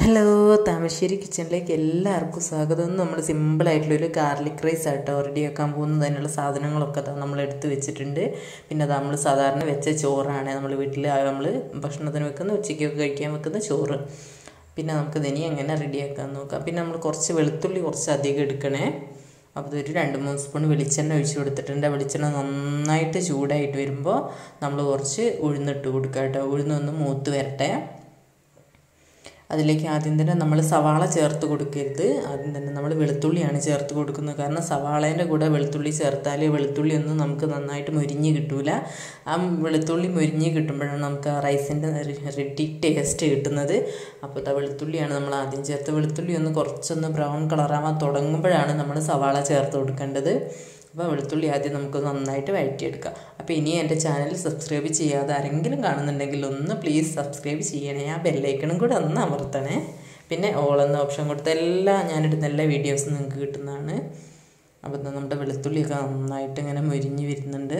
hello Thamarassery കിച്ചണിലേക്ക് എല്ലാവർക്കും സ്വാഗതം ഇന്ന് നമ്മൾ സിമ്പിളായിട്ടുള്ളൊരു ഗാർലിക് റൈസ് ആട്ടോ റെഡിയാക്കാൻ പോകുന്നത് അതിനുള്ള സാധനങ്ങളൊക്കെ ദാ നമ്മൾ എടുത്ത് വെച്ചിട്ടുണ്ട് പിന്നെ അത് നമ്മൾ സാധാരണ വെച്ച ചോറാണ് നമ്മൾ വീട്ടിൽ നമ്മൾ ഭക്ഷണത്തിന് വെക്കുന്ന ഉച്ചയ്ക്കൊക്കെ കഴിക്കാൻ വെക്കുന്ന ചോറ് പിന്നെ നമുക്ക് ഇനി എങ്ങനെ റെഡിയാക്കാൻ നോക്കാം പിന്നെ നമ്മൾ കുറച്ച് വെളുത്തുള്ളി കുറച്ച് അധികം എടുക്കണേ അപ്പോൾ ഇതൊരു രണ്ട് മൂന്ന് സ്പൂൺ വെളിച്ചെണ്ണ ഒഴിച്ച് കൊടുത്തിട്ടുണ്ട് ആ വെളിച്ചെണ്ണ നന്നായിട്ട് ചൂടായിട്ട് വരുമ്പോൾ നമ്മൾ കുറച്ച് ഉഴുന്നിട്ട് കൊടുക്കുക കേട്ടോ ഉഴുന്നൊന്ന് മൂത്ത് വരട്ടെ അതിലേക്ക് ആദ്യം തന്നെ നമ്മൾ സവാള ചേർത്ത് കൊടുക്കരുത് ആദ്യം തന്നെ നമ്മൾ വെളുത്തുള്ളിയാണ് ചേർത്ത് കൊടുക്കുന്നത് കാരണം സവാളേൻ്റെ കൂടെ വെളുത്തുള്ളി ചേർത്താൽ വെളുത്തുള്ളി ഒന്നും നമുക്ക് നന്നായിട്ട് മുരിഞ്ഞ് കിട്ടൂല ആ വെളുത്തുള്ളി മുരിഞ്ഞ് കിട്ടുമ്പോഴാണ് നമുക്ക് ആ റൈസിൻ്റെ റെഡി ടേസ്റ്റ് കിട്ടുന്നത് അപ്പോൾ ആ വെളുത്തുള്ളിയാണ് നമ്മൾ ആദ്യം ചേർത്ത് വെളുത്തുള്ളി ഒന്ന് കുറച്ചൊന്ന് ബ്രൗൺ കളറാവാൻ തുടങ്ങുമ്പോഴാണ് നമ്മൾ സവാള ചേർത്ത് കൊടുക്കേണ്ടത് അപ്പോൾ വെളുത്തുള്ളി ആദ്യം നമുക്ക് നന്നായിട്ട് വഴറ്റിയെടുക്കാം അപ്പോൾ ഇനി എൻ്റെ ചാനൽ സബ്സ്ക്രൈബ് ചെയ്യാതെ ആരെങ്കിലും കാണുന്നുണ്ടെങ്കിൽ ഒന്ന് പ്ലീസ് സബ്സ്ക്രൈബ് ചെയ്യണേ ആ ബെല്ലൈക്കണും കൂടെ ഒന്ന് അമർത്തണേ പിന്നെ ഓൾ എന്ന ഓപ്ഷൻ കൊടുത്ത എല്ലാ ഞാനിടുന്ന എല്ലാ വീഡിയോസും നിങ്ങൾക്ക് കിട്ടുന്നതാണ് അപ്പോൾ നമ്മുടെ വെളുത്തുള്ളിയൊക്കെ നന്നായിട്ട് ഇങ്ങനെ മുരിഞ്ഞ് വരുന്നുണ്ട്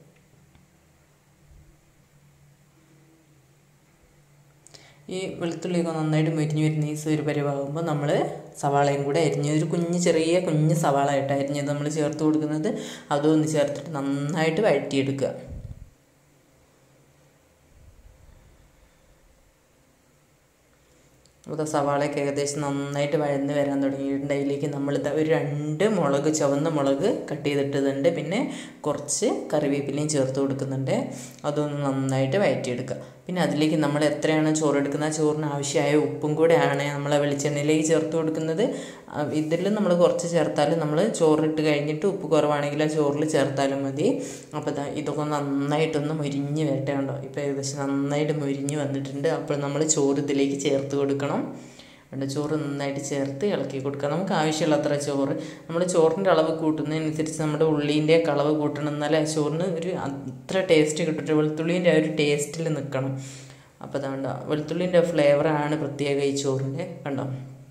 ഈ വെളുത്തുള്ളിയൊക്കെ നന്നായിട്ട് മുരിഞ്ഞ് വരുന്ന ഈ ഒരു പരിവാകുമ്പോൾ നമ്മൾ സവാളയും കൂടെ അരിഞ്ഞ് ഒരു കുഞ്ഞ് ചെറിയ കുഞ്ഞ് സവാള ആയിട്ട് അരിഞ്ഞത് നമ്മൾ ചേർത്ത് കൊടുക്കുന്നത് അതും ഒന്ന് ചേർത്തിട്ട് നന്നായിട്ട് വഴറ്റിയെടുക്കുക അപ്പോൾ സവാളയൊക്കെ ഏകദേശം നന്നായിട്ട് വഴന്ന് വരാൻ തുടങ്ങിയിട്ടുണ്ട് അതിലേക്ക് നമ്മൾ ഒരു രണ്ട് മുളക് ചുവന്ന മുളക് കട്ട് ചെയ്തിട്ടതുണ്ട് പിന്നെ കുറച്ച് കറിവേപ്പിലയും ചേർത്ത് കൊടുക്കുന്നുണ്ട് അതൊന്ന് നന്നായിട്ട് വഴറ്റിയെടുക്കുക പിന്നെ അതിലേക്ക് നമ്മൾ എത്രയാണ് ചോറ് എടുക്കുന്നത് ആ ചോറിന് ആവശ്യമായ ഉപ്പും കൂടെയാണ് നമ്മൾ ആ വെളിച്ചെണ്ണയിലേക്ക് ചേർത്ത് കൊടുക്കുന്നത് ഇതിൽ നമ്മൾ കുറച്ച് ചേർത്താലും നമ്മൾ ചോറിട്ട് കഴിഞ്ഞിട്ട് ഉപ്പ് കുറവാണെങ്കിൽ ആ ചോറിൽ ചേർത്താലും മതി അപ്പോൾ ഇതൊക്കെ നന്നായിട്ടൊന്ന് മുരിഞ്ഞ് വരട്ടെ കണ്ടോ ഇപ്പോൾ ഏകദേശം നന്നായിട്ട് മുരിഞ്ഞ് വന്നിട്ടുണ്ട് അപ്പോൾ നമ്മൾ ചോറ് ഇതിലേക്ക് ചേർത്ത് കൊടുക്കണം ഉണ്ട് ചോറ് നന്നായിട്ട് ചേർത്ത് ഇളക്കി കൊടുക്കുക നമുക്ക് ആവശ്യമുള്ള അത്ര ചോറ് നമ്മൾ ചോറിൻ്റെ അളവ് കൂട്ടുന്നതനുസരിച്ച് നമ്മുടെ ഉള്ളീൻ്റെ അളവ് കൂട്ടണം എന്നാലേ ആ ചോറിന് ഒരു അത്ര ടേസ്റ്റ് കിട്ടും വെളുത്തുള്ളീൻ്റെ ആ ഒരു ടേസ്റ്റിൽ നിൽക്കണം അപ്പോൾ അതുകൊണ്ട് വെളുത്തുള്ളീൻ്റെ ഫ്ലേവറാണ് പ്രത്യേക ഈ ചോറിൻ്റെ കണ്ടോ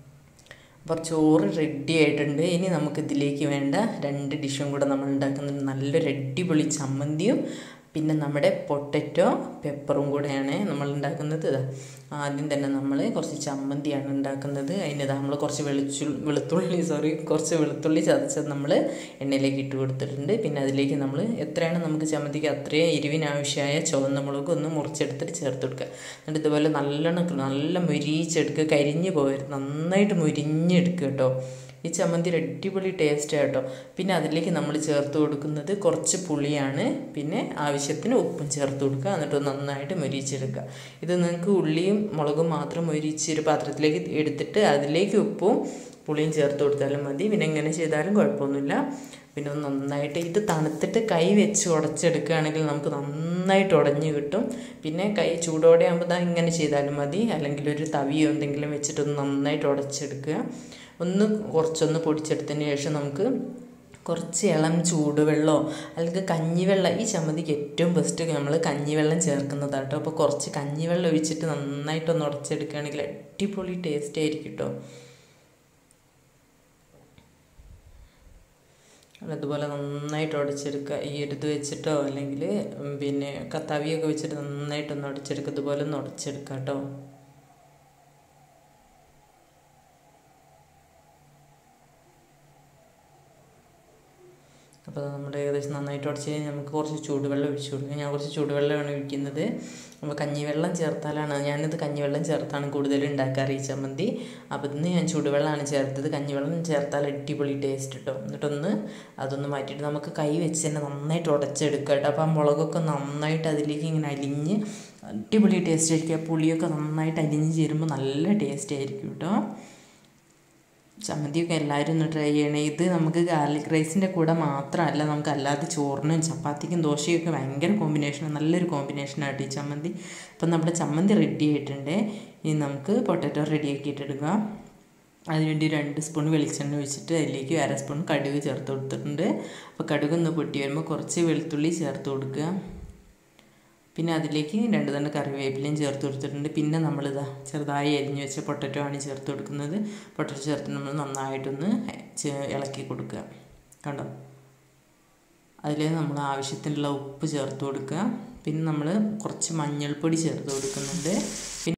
അപ്പോൾ ചോറ് റെഡി ആയിട്ടുണ്ട് ഇനി നമുക്ക് ഇതിലേക്ക് വേണ്ട രണ്ട് ഡിഷും കൂടെ നമ്മൾ ഉണ്ടാക്കുന്നുണ്ട് നല്ലൊരു അടിപൊളി ചമ്മന്തിയും പിന്നെ നമ്മുടെ പൊട്ടറ്റോ പെപ്പറും കൂടെയാണ് നമ്മൾ ഉണ്ടാക്കുന്നത് ആദ്യം തന്നെ നമ്മൾ കുറച്ച് ചമ്മന്തിയാണ് ഉണ്ടാക്കുന്നത് അതിന് നമ്മൾ കുറച്ച് വെളിച്ചു വെളുത്തുള്ളി സോറി കുറച്ച് വെളുത്തുള്ളി ചതച്ചത് നമ്മൾ എണ്ണയിലേക്ക് ഇട്ട് കൊടുത്തിട്ടുണ്ട് പിന്നെ അതിലേക്ക് നമ്മൾ എത്രയാണ് നമുക്ക് ചമ്മന്തിക്ക് അത്രയും എരിവിനാവശ്യമായ ചുവന്ന മുളക് ഒന്ന് മുറിച്ചെടുത്തിട്ട് ചേർത്ത് കൊടുക്കുക എന്നിട്ട് ഇതുപോലെ നല്ലോണം നല്ല മുരിച്ചെടുക്കുക കരിഞ്ഞ് പോകരുത് നന്നായിട്ട് മുരിഞ്ഞെടുക്കുക കേട്ടോ ഈ ചമ്മന്തി അടിപൊളി ടേസ്റ്റ് കേട്ടോ പിന്നെ അതിലേക്ക് നമ്മൾ ചേർത്ത് കൊടുക്കുന്നത് കുറച്ച് പുളിയാണ് പിന്നെ ആവശ്യത്തിന് ഉപ്പും ചേർത്ത് കൊടുക്കുക എന്നിട്ട് നന്നായിട്ട് മൊരിച്ചെടുക്കുക ഇത് നിങ്ങൾക്ക് ഉള്ളിയും മുളകും മാത്രം മൊരിച്ച് ഒരു പാത്രത്തിലേക്ക് എടുത്തിട്ട് അതിലേക്ക് ഉപ്പും പുളിയും ചേർത്ത് കൊടുത്താലും മതി പിന്നെ എങ്ങനെ ചെയ്താലും കുഴപ്പമൊന്നുമില്ല പിന്നെ ഒന്ന് നന്നായിട്ട് ഇത് തണുത്തിട്ട് കൈ വെച്ച് ഉടച്ചെടുക്കുകയാണെങ്കിൽ നമുക്ക് നന്നായിട്ട് ഉടഞ്ഞ് കിട്ടും പിന്നെ കൈ ചൂടോടെ ആകുമ്പോൾ ഇങ്ങനെ ചെയ്താലും മതി അല്ലെങ്കിൽ ഒരു തവിയോ എന്തെങ്കിലും വെച്ചിട്ടൊന്ന് നന്നായിട്ട് ഉടച്ചെടുക്കുക ഒന്ന് കുറച്ചൊന്ന് പൊടിച്ചെടുത്തതിന് ശേഷം നമുക്ക് കുറച്ച് ഇളം ചൂടുവെള്ളമോ അല്ലെങ്കിൽ കഞ്ഞിവെള്ളം ഈ ചമ്മന്തിക്ക് ഏറ്റവും ബെസ്റ്റ് നമ്മൾ കഞ്ഞിവെള്ളം ചേർക്കുന്നതാണ് കേട്ടോ അപ്പോൾ കുറച്ച് കഞ്ഞിവെള്ളം ഒഴിച്ചിട്ട് നന്നായിട്ടൊന്ന് ഉടച്ചെടുക്കുകയാണെങ്കിൽ അടിപൊളി ടേസ്റ്റ് ആയിരിക്കും കേട്ടോ അതുപോലെ നന്നായിട്ട് ഉടച്ചെടുക്കുക ഈ എടുത്ത് വെച്ചിട്ടോ അല്ലെങ്കിൽ പിന്നെ കത്താവിയൊക്കെ വെച്ചിട്ട് നന്നായിട്ടൊന്ന് ഉടച്ചെടുക്കുക ഇതുപോലെ ഒന്ന് ഉടച്ചെടുക്കുക കേട്ടോ അപ്പോൾ നമ്മുടെ ഏകദേശം നന്നായിട്ട് ഉടച്ച് കഴിഞ്ഞാൽ നമുക്ക് കുറച്ച് ചൂടുവെള്ളം ഒഴിച്ചു കൊടുക്കുക ഞാൻ കുറച്ച് ചൂടുവെള്ളമാണ് ഒഴിക്കുന്നത് അപ്പോൾ കഞ്ഞിവെള്ളം ചേർത്താലാണ് ഞാനിത് കഞ്ഞിവെള്ളം ചേർത്താണ് കൂടുതൽ ഉണ്ടാക്കാറ് ഈ ചമ്മന്തി അപ്പോൾ ഇന്ന് ഞാൻ ചൂടുവെള്ളമാണ് ചേർത്തത് കഞ്ഞിവെള്ളം ചേർത്താൽ അടിപൊളി ടേസ്റ്റ് കിട്ടും എന്നിട്ടൊന്ന് അതൊന്ന് മാറ്റിയിട്ട് നമുക്ക് കൈ വെച്ച് തന്നെ നന്നായിട്ട് ഉടച്ചെടുക്കുക കേട്ടോ അപ്പോൾ ആ മുളകൊക്കെ നന്നായിട്ട് അതിലേക്ക് ഇങ്ങനെ അലിഞ്ഞ് അടിപൊളി ടേസ്റ്റ് ആയിരിക്കും ആ പുളിയൊക്കെ നന്നായിട്ട് അലിഞ്ഞ് ചേരുമ്പോൾ നല്ല ടേസ്റ്റ് ആയിരിക്കും കേട്ടോ ചമ്മന്തിയൊക്കെ എല്ലാവരും ഒന്ന് ട്രൈ ചെയ്യണേ ഇത് നമുക്ക് ഗാർലിക് റൈസിൻ്റെ കൂടെ മാത്രമല്ല നമുക്ക് അല്ലാതെ ചോറിനും ചപ്പാത്തിക്കും ദോശയൊക്കെ ഭയങ്കര കോമ്പിനേഷൻ നല്ലൊരു കോമ്പിനേഷനായിട്ട് ഈ ചമ്മന്തി അപ്പം നമ്മുടെ ചമ്മന്തി റെഡി ആയിട്ടുണ്ട് ഇനി നമുക്ക് പൊട്ടാറ്റോ റെഡി ആക്കിയിട്ടെടുക്കുക അതിനുവേണ്ടി രണ്ട് സ്പൂൺ വെളിച്ചെണ്ണ ഒഴിച്ചിട്ട് അതിലേക്ക് അര സ്പൂൺ കടുക് ചേർത്ത് കൊടുത്തിട്ടുണ്ട് അപ്പോൾ കടുക് ഒന്ന് പൊട്ടി വരുമ്പോൾ കുറച്ച് വെളുത്തുള്ളി ചേർത്ത് കൊടുക്കുക പിന്നെ അതിലേക്ക് രണ്ട് തന്നെ കറിവേപ്പിലയും ചേർത്ത് കൊടുത്തിട്ടുണ്ട് പിന്നെ നമ്മളിതാ ചെറുതായി അരിഞ്ഞു വെച്ച പൊട്ടറ്റോ ആണ് ചേർത്ത് കൊടുക്കുന്നത് പൊട്ടറ്റോ ചേർത്ത് നമ്മൾ നന്നായിട്ടൊന്ന് ഇളക്കി കൊടുക്കുക കണ്ടോ അതിൽ നമ്മൾ ആവശ്യത്തിനുള്ള ഉപ്പ് ചേർത്ത് കൊടുക്കുക പിന്നെ നമ്മൾ കുറച്ച് മഞ്ഞൾപ്പൊടി ചേർത്ത് കൊടുക്കുന്നുണ്ട് പിന്നെ